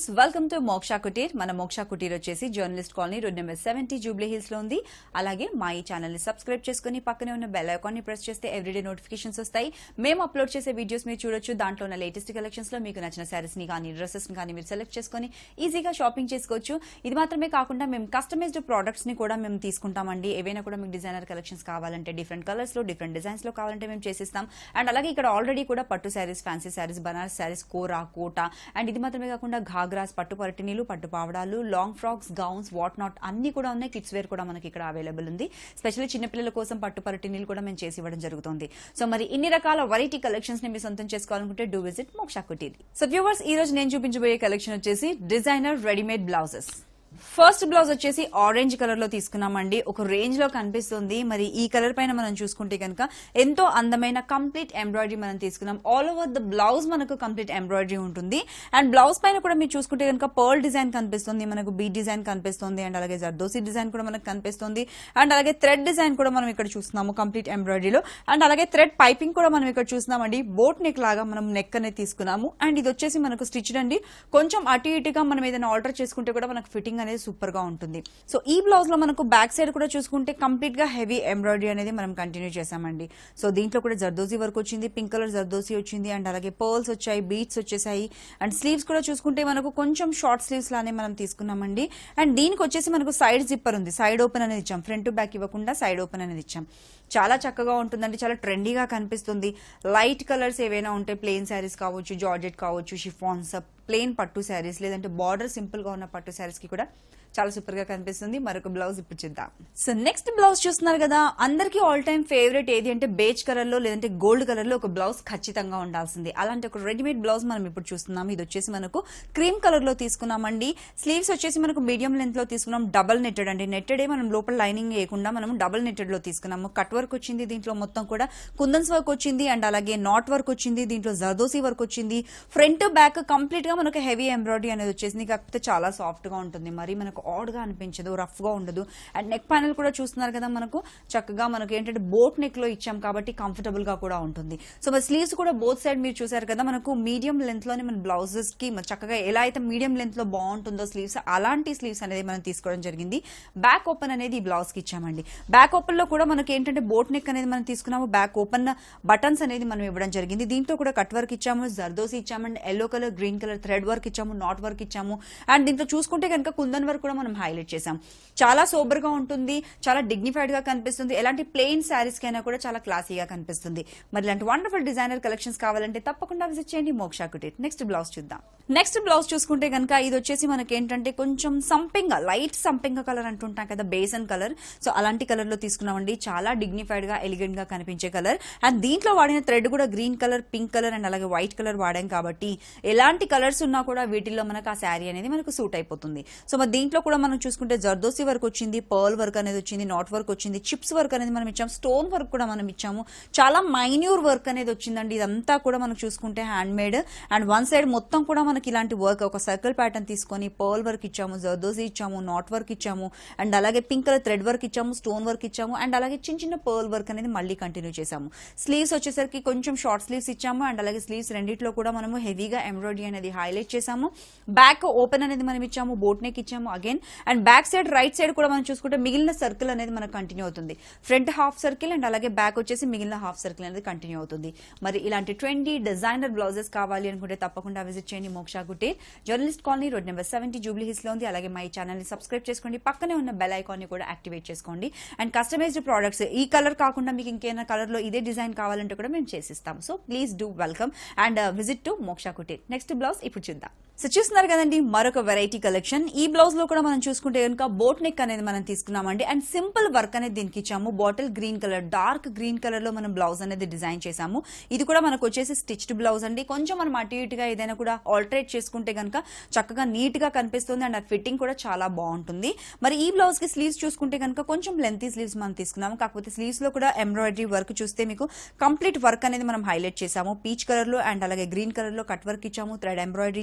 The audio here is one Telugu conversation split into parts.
friends welcome to Moksha Kutir మన మోక్షా కుటీర్ వచ్చేసి journalist colony road number seventy Jubilee Hills లో ఉంది అలాగే మా ఈ ఛానల్ ని సబ్స్క్రైబ్ చేసుకుని పక్కనే ఉన్న బెల్ ఐకాన్ ని ప్రెస్ చేస్తే ఎవ్రీడే నోటిఫికేషన్స్ వస్తాయి మేము అప్లోడ్ చేసే వీడియోస్ మీరు చూడొచ్చు దాంట్లో ఉన్న లేటెస్ట్ కలెక్షన్స్ లో మీకు నచ్చిన సారీస్ ని కానీ డ్రెస్సెస్ ని కానీ మీరు సెలెక్ట్ చేసుకుని ఈజీగా షాపింగ్ చేసుకోవచ్చు ఇది మాత్రమే కాకుండా మేము కస్టమైజ్డ్ ప్రోడక్ట్స్ ని కూడా మేము తీసుకుంటామండి ఏవైనా కూడా మీకు డిజైనర్ కలెక్షన్స్ కావాలంటే డిఫరెంట్ కలర్స్ లో డిఫరెంట్ డిజైన్స్ లో కావాలంటే మేము చేసిస్తాం అండ్ అలాగే ఇక్కడ ఆల్రెడీ కూడా పట్టు శారీస్ ఫ్యాన్సీ శారీస్ బనారస్ శారీస్ కోరా కోట అండ్ ఇది మాత్రమే కాకుండా ఘాగ్రాస్ పట్టు పరిటినీలు పట్టు పావడాలు long frocks gowns what not అన్ని కూడా ఉన్నాయి కిడ్స్ వేర్ కూడా మనకి ఇక్కడ అవైలబుల్ ఉంది స్పెషల్లీ చిన్నపిల్లల కోసం పట్టు పరిటినీలు కూడా మేము చేసి ఇవ్వడం జరుగుతుంది సో మరి ఇన్ని రకాల వెరైటీ కలెక్షన్స్ ని మీరు సొంతం చేసుకోవాలనుకుంటే do visit Moksha Kutir so viewers ఈ రోజు నేను చూపించబోయే కలెక్షన్ వచ్చేసి designer readymade blouses first blouse వచ్చేసి ఆరెంజ్ కలర్ లో తీసుకున్నామండి ఒక రేంజ్ లో కనిపిస్తుంది మరి ఈ కలర్ పైన మనం చూసుకుంటే కనుక ఎంతో అందమైన కంప్లీట్ ఎంబ్రాయిడరీ మనం తీసుకున్నాం ఆల్ ఓవర్ ద బ్లౌజ్ మనకు కంప్లీట్ ఎంబ్రాయిడరీ ఉంటుంది అండ్ బ్లౌజ్ పైన కూడా మీరు చూసుకుంటే కనుక పర్ల్ డిజైన్ కనిపిస్తుంది మనకు బీ డిజైన్ కనిపిస్తుంది అండ్ అలాగే జర్దోసి డిజైన్ కూడా మనకు కనిపిస్తుంది అండ్ అలాగే థ్రెడ్ డిజైన్ కూడా మనం ఇక్కడ చూస్తున్నాము కంప్లీట్ ఎంబ్రాయిడరీలో అండ్ అలాగే థ్రెడ్ పైపింగ్ కూడా మనం ఇక్కడ చూస్తున్నామండి బోట్ నెక్ లాగా మనం నెక్ అనేది తీసుకున్నాము అండ్ ఇది వచ్చేసి మనకు స్టిచ్ అండి కొంచెం అటు ఇటుగా మనం ఏదైనా ఆర్డర్ చేసుకుంటే కూడా మనకు ఫిట్టింగ్ అనేది సూపర్ గా ఉంటుంది సో ఈ బ్లౌజ్ లో మనకు బ్యాక్ సైడ్ కూడా చూసుకుంటే కంప్లీట్ గా హెవీ ఎంబ్రాయిడరీ అనేది మనం కంటిన్యూ చేసామండి సో దీంట్లో కూడా జర్దోసి వర్క్ వచ్చింది పింక్ కలర్ జర్దోసి వచ్చింది అండ్ అలాగే పర్ల్స్ వచ్చాయి బీట్స్ వచ్చేసాయి అండ్ స్లీవ్స్ కూడా చూసుకుంటే మనకు కొంచెం షార్ట్ స్లీవ్స్ లానే మనం తీసుకున్నామండి అండ్ దీనికి వచ్చేసి మనకు సైడ్ జిప్పర్ ఉంది సైడ్ ఓపెన్ అనేది ఇచ్చాం ఫ్రంట్ టు బ్యాక్ ఇవ్వకుండా సైడ్ ఓపెన్ అనేది ఇచ్చాం చాలా చక్కగా ఉంటుందండి చాలా ట్రెండీగా కనిపిస్తుంది లైట్ కలర్స్ ఏవైనా ఉంటే ప్లెయిన్ శారీస్ కావచ్చు జార్జెట్ కావచ్చు షిఫాన్స్ ప్లెయిన్ పట్టు శారీస్ లేదంటే బార్డర్ సింపుల్ గా ఉన్న పట్టు శారీస్ కి కూడా చాలా సూపర్ గా కనిపిస్తుంది మరొక బ్లౌజ్ ఇప్పుడు చూద్దాం సో నెక్స్ట్ బ్లౌజ్ చూస్తున్నారు కదా అందరికీ ఆల్ టైమ్ ఫేవరెట్ ఏది అంటే బేజ్ కలర్ లో లేదంటే గోల్డ్ కలర్ లో ఒక బ్లౌజ్ ఖచ్చితంగా ఉండాల్సింది అలాంటి ఒక రెడీమేడ్ బ్లౌజ్ మనం ఇప్పుడు చూస్తున్నాం ఇది వచ్చేసి మనకు క్రీమ్ కలర్ లో తీసుకున్నామండి స్లీవ్స్ వచ్చేసి మనకు మీడియం లెంత్ లో తీసుకున్నాం డబల్ నెట్టెడ్ అండి నెట్టెడే మనం లోపల లైనింగ్ వేయకుండా మనం డబల్ నెట్టెడ్ లో తీసుకున్నాము కట్ వర్క్ వచ్చింది దీంట్లో మొత్తం కూడా కుందన్స్ వర్క్ వచ్చింది అండ్ అలాగే నాట్ వర్క్ వచ్చింది దీంట్లో జర్దోసి వర్క్ వచ్చింది ఫ్రంట్ బ్యాక్ కంప్లీట్ గా మనకు హెవీ ఎంబ్రాయిడరీ అనేది వచ్చేసింది కాకపోతే చాలా సాఫ్ట్ గా ఉంటుంది మరి మనకు ఆడ్ గా అనిపించదు రఫ్ గా ఉండదు అండ్ నెక్ ప్యానల్ కూడా చూస్తున్నారు కదా మనకు చక్కగా మనకు ఏంటంటే బోట్ నెక్ లో ఇచ్చాం కాబట్టి కంఫర్టబుల్ గా కూడా ఉంటుంది సో మరి స్లీవ్స్ కూడా బోత్ సైడ్ మీరు చూసారు కదా మనకు మీడియం లెంత్ లోనే మన బ్లౌజెస్ కి మన చక్కగా ఎలా అయితే మీడియం లెంత్ లో బాగుంటుందో స్లీవ్స్ అలాంటి స్లీవ్స్ అనేది మనం తీసుకోవడం జరిగింది బ్యాక్ ఓపెన్ అనేది ఈ బ్లౌజ్ కి ఇచ్చామండి బ్యాక్ ఓపెన్ లో కూడా మనకి ఏంటంటే బోట్ నెక్ అనేది మనం తీసుకున్నాము బ్యాక్ ఓపెన్ బటన్స్ అనేది మనం ఇవ్వడం జరిగింది దీంట్లో కూడా కట్ వర్క్ ఇచ్చాము జర్దోసి ఇచ్చాము and yellow colour green colour thread work ఇచ్చాము నాట్ వర్క్ ఇచ్చాము అండ్ దీంట్లో చూసుకుంటే కనుక కుందన్ వర్క్ కూడా మనం హైలైట్ చేసాం చాలా సోబర్ గా ఉంటుంది చాలా డిగ్నిఫైడ్ గా కనిపిస్తుంది ఎలాంటి ప్లెయిన్ శారీస్ కైనా కూడా చాలా క్లాసీగా కనిపిస్తుంది మరి ఇలాంటి వండర్ఫుల్ డిజైనర్ కలెక్షన్స్ కావాలంటే తప్పకుండా విజిట్ చేయండి మోక్షా కుటీర్ నెక్స్ట్ బ్లౌజ్ చూద్దాం నెక్స్ట్ బ్లౌజ్ చూసుకుంటే కనుక ఇది వచ్చేసి మనకి ఏంటంటే కొంచెం సంపింగ్ లైట్ సంపింగ్ కలర్ అంటుంటాం కదా బేసన్ కలర్ సో అలాంటి కలర్ లో తీసుకున్నామండి చాలా డిగ్నిఫైడ్ గా ఎలిగెంట్ గా కనిపించే కలర్ అండ్ దీంట్లో వాడిన థ్రెడ్ కూడా green colour pink colour and అలాగే వైట్ కలర్ వాడాం కాబట్టి ఎలాంటి కలర్స్ ఉన్నా కూడా వీటిల్లో మనకు ఆ శారీ అనేది మనకు సూట్ అయిపోతుంది సో మరి దీంట్లో కూడా మనం చూసుకుంటే జర్దోసి వర్క్ వచ్చింది పర్ల్ వర్క్ అనేది వచ్చింది నాట్ వర్క్ వచ్చింది చిప్స్ వర్క్ అనేది మనం ఇచ్చాము స్టోన్ వర్క్ కూడా మనం ఇచ్చాము చాలా మైన్యూర్ వర్క్ అనేది వచ్చిందండి ఇదంతా కూడా మనం చూసుకుంటే hand made and one side మొత్తం కూడా మనకి ఇలాంటి వర్క్ ఒక సర్కిల్ ప్యాటర్న్ తీసుకొని పర్ల్ వర్క్ ఇచ్చాము జర్దోసి ఇచ్చాము నాట్ వర్క్ ఇచ్చాము అండ్ అలాగే పింక్ కలర్ థ్రెడ్ వర్క్ ఇచ్చాము స్టోన్ వర్క్ ఇచ్చాము అండ్ అలాగే చిన్న చిన్న పర్ల్ వర్క్ అనేది మళ్ళీ కంటిన్యూ చేసాము స్లీవ్స్ వచ్చేసరికి కొంచెం షార్ట్ స్లీవ్స్ ఇచ్చాము అండ్ అలాగే స్లీవ్స్ రెండిట్లో కూడా మనము హెవీగా ఎంబ్రాయిడరీ అనేది హైలైట్ చేసాము బ్యాక్ ఓపెన్ అనేది మనం ఇచ్చాము బోట్ నెక్ ఇచ్చాము again and back side right side కూడా మనం చూసుకుంటే మిగిలిన సర్కిల్ అనేది మనకు కంటిన్యూ అవుతుంది ఫ్రంట్ హాఫ్ సర్కిల్ అండ్ అలాగే బ్యాక్ వచ్చేసి మిగిలిన హాఫ్ సర్కిల్ అనేది కంటిన్యూ అవుతుంది మరి ఇలాంటి ట్వంటీ డిజైనర్ బ్లౌజెస్ కావాలి అనుకుంటే తప్పకుండా విజిట్ చేయండి మోక్షా గుట్టే journalist colony road number seventy Jubilee Hills లో ఉంది అలాగే మా ఈ ఛానల్ ని సబ్స్క్రైబ్ చేసుకోండి పక్కనే ఉన్న బెల్ ఐకాన్ ని కూడా యాక్టివేట్ చేసుకోండి అండ్ కస్టమైజ్డ్ ప్రోడక్ట్స్ ఈ కలర్ కాకుండా మీకు ఇంకేమైనా కలర్ లో ఇదే డిజైన్ కావాలంటే కూడా మేము చేసిస్తాం so please do welcome and visit to Moksha Kutir next blouse ఇప్పుడు చూద్దాం సో చూస్తున్నారు కదండి మరొక వెరైటీ కలెక్షన్ ఈ బ్లౌజ్ లో కూడా మనం చూసుకుంటే కనుక బోట్ నెక్ అనేది మనం తీసుకున్నామండి అండ్ సింపుల్ వర్క్ అనేది దీనికి ఇచ్చాము bottle green colour dark green colour లో మనం బ్లౌజ్ అనేది డిజైన్ చేసాము ఇది కూడా మనకు వచ్చేసి స్టిచ్డ్ బ్లౌజ్ అండి కొంచెం మనం అటు ఇటుగా ఏదైనా కూడా ఆల్టరేట్ చేసుకుంటే కనుక చక్కగా నీట్ గా కనిపిస్తుంది అండ్ ఆ ఫిట్టింగ్ కూడా చాలా బాగుంటుంది మరి ఈ బ్లౌజ్ కి స్లీవ్స్ చూసుకుంటే కనుక కొంచెం లెంతీ స్లీవ్స్ మనం తీసుకున్నాము కాకపోతే స్లీవ్స్ లో కూడా ఎంబ్రాయిడరీ వర్క్ చూస్తే మీకు కంప్లీట్ వర్క్ అనేది మనం హైలైట్ చేసాము పీచ్ కలర్ లో అండ్ అలాగే గ్రీన్ కలర్ లో కట్ వర్క్ ఇచ్చాము థ్రెడ్ ఎంబ్రాయిడరీ ఇచ్చాము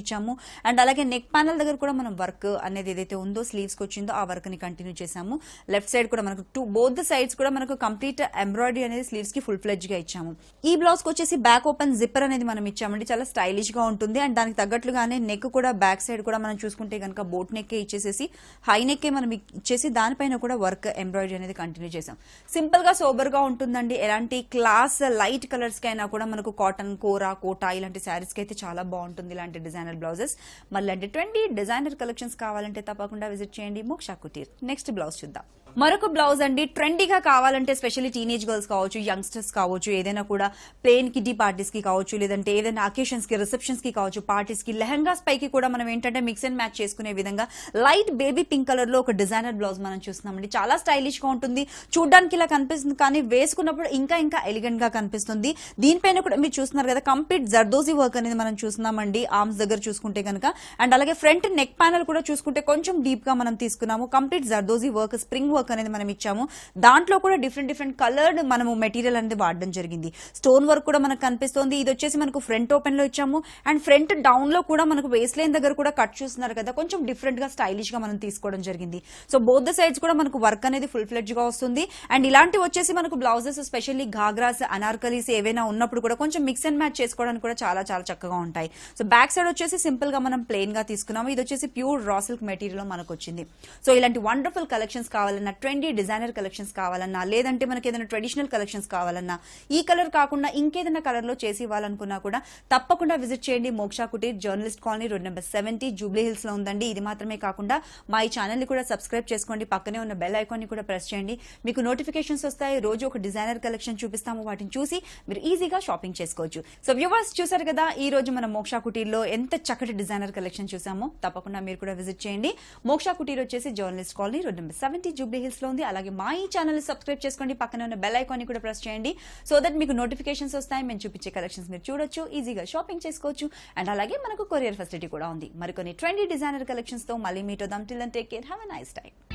అండ్ అలాగే నెక్ ప్యానల్ దగ్గర కూడా మనం వర్క్ అనేది ఏదైతే ఉందో స్లీవ్స్ కి వచ్చిందో ఆ వర్క్ ని కంటిన్యూ చేసాము లెఫ్ట్ సైడ్ కూడా మనకు టూ బోత్ ద సైడ్స్ కూడా మనకు కంప్లీట్ ఎంబ్రాయిడరీ అనేది స్లీవ్స్ కి ఫుల్ ఫ్లెడ్జ్ గా ఇచ్చాము ఈ బ్లౌజ్ కి వచ్చేసి బ్యాక్ ఓపెన్ జిప్పర్ అనేది మనం ఇచ్చామండి చాలా స్టైలిష్ గా ఉంటుంది అండ్ దానికి తగ్గట్లుగానే నెక్ కూడా బ్యాక్ సైడ్ కూడా మనం చూసుకుంటే కనుక బోట్ నెక్ ఇచ్చేసేసి హై నెక్ మనం ఇచ్చేసి దానిపైన కూడా వర్క్ ఎంబ్రాయిడరీ అనేది కంటిన్యూ చేసాం సింపుల్ గా సోబర్ గా ఉంటుందండి ఎలాంటి క్లాస్ లైట్ కలర్స్ కైనా కూడా మనకు కాటన్ కోరా కోటా ఇలాంటి శారీస్ కి అయితే చాలా బాగుంటుంది ఇలాంటి డిజైనర్ బ్లౌజెస్ మళ్ళీ అంటే ట్వంటీ డిజైనర్ కలెక్షన్స్ కావాలంటే తప్పకుండా విజిట్ చేయండి మోక్షా కుటీర్ నెక్స్ట్ బ్లౌజ్ చూద్దాం మరొక బ్లౌజ్ అండి ట్రెండీగా కావాలంటే స్పెషల్లీ టీనేజ్ గర్ల్స్ కావచ్చు యంగ్స్టర్స్ కావచ్చు ఏదైనా కూడా ప్లేన్ కిడ్డీ పార్టీస్ కి కావచ్చు లేదంటే ఏదైనా అకేషన్స్ కి రిసెప్షన్స్ కి కావచ్చు పార్టీస్ కి లెహంగాస్ పైకి కూడా మనం ఏంటంటే మిక్స్ అండ్ మ్యాచ్ చేసుకునే విధంగా లైట్ బేబీ పింక్ కలర్ లో ఒక డిజైనర్ బ్లౌజ్ మనం చూస్తున్నామండి చాలా స్టైలిష్ గా ఉంటుంది చూడడానికి ఇలా కనిపిస్తుంది కానీ వేసుకున్నప్పుడు ఇంకా ఇంకా ఎలిగెంట్ గా కనిపిస్తుంది దీనిపైన కూడా మీరు చూస్తున్నారు కదా కంప్లీట్ జర్దోజీ వర్క్ అనేది మనం చూస్తున్నామండి ఆర్మ్స్ దగ్గర చూసుకుంటే కనుక అండ్ అలాగే ఫ్రంట్ నెక్ ప్యానల్ కూడా చూసుకుంటే కొంచెం డీప్ గా మనం తీసుకున్నాము complete zardozi work spring work అనేది మనం ఇచ్చాము దాంట్లో కూడా డిఫరెంట్ డిఫరెంట్ కలర్డ్ మనము మెటీరియల్ అనేది వాడడం జరిగింది స్టోన్ వర్క్ కూడా మనకు కనిపిస్తుంది ఇది వచ్చేసి మనకు ఫ్రంట్ ఓపెన్ లో ఇచ్చాము అండ్ ఫ్రంట్ డౌన్ లో కూడా మనకు వేస్ట్ లైన్ దగ్గర కూడా కట్ చూస్తున్నారు కదా కొంచెం డిఫరెంట్ గా స్టైలిష్ గా మనం తీసుకోవడం జరిగింది సో బోత్ ద సైడ్స్ కూడా మనకు వర్క్ అనేది ఫుల్ ఫ్లెడ్జ్ గా వస్తుంది అండ్ ఇలాంటి వచ్చేసి మనకు బ్లౌజెస్ స్పెషల్లీ ఘాగ్రాస్ అనార్కలీస్ ఏవైనా ఉన్నప్పుడు కూడా కొంచెం మిక్స్ అండ్ మ్యాచ్ చేసుకోవడానికి కూడా చాలా చాలా చక్కగా ఉంటాయి సో బ్యాక్ సైడ్ వచ్చేసి సింపుల్ గా మనం ప్లెయిన్ గా తీసుకున్నాము ఇది వచ్చేసి ప్యూర్ రా సిల్క్ మెటీరియల్ మనకు వచ్చింది సో ఇలాంటి వండర్ఫుల్ కలెక్షన్స్ కావాలన్నా ట్రెండీ డిజైనర్ కలెక్షన్స్ కావాలన్నా లేదంటే మనకి ఏదైనా ట్రెడిషనల్ కలెక్షన్స్ కావాలన్నా ఈ కలర్ కాకుండా ఇంకేదైనా కలర్ లో చేసి ఇవ్వాలనుకున్నా కూడా తప్పకుండా విజిట్ చేయండి Moksha Kutir journalist colony road number seventy Jubilee Hills లో ఉందండి ఇది మాత్రమే కాకుండా మా ఈ ఛానల్ ని కూడా సబ్స్క్రైబ్ చేసుకోండి పక్కనే ఉన్న బెల్ ఐకాన్ ని కూడా ప్రెస్ చేయండి మీకు నోటిఫికేషన్స్ వస్తాయి రోజు ఒక డిజైనర్ కలెక్షన్ చూపిస్తాము వాటిని చూసి మీరు ఈజీగా షాపింగ్ చేసుకోవచ్చు సో వ్యూవర్స్ చూసారు కదా ఈ రోజు మన మోక్షా కుటీర్లో ఎంత చక్కటి డిజైనర్ కలెక్షన్ చూసామో తప్పకుండా మీరు కూడా విజిట్ చేయండి మోక్షా కుటీర్ వచ్చేసి journalist colony road number seventy Jubilee Hills లో ఉంది అలాగే మా ఈ ఛానల్ సబ్స్క్రైబ్ చేసుకోండి పక్కన ఉన్న బెల్ ఐకాన్ ని కూడా ప్రెస్ చేయండి సో దట్ మీకు నోటిఫికేషన్స్ వస్తాయి మేము చూపించే కలెక్షన్స్ మీరు చూడొచ్చు ఈజీగా షాపింగ్ చేసుకోవచ్చు అండ్ అలాగే మనకు కొరియర్ ఫెసిలిటీ కూడా ఉంది మరికొన్ని ట్రెండీ డిజైనర్ కలెక్షన్స్ తో మళ్ళీ మీట్ వద్దాం till and take care have a nice time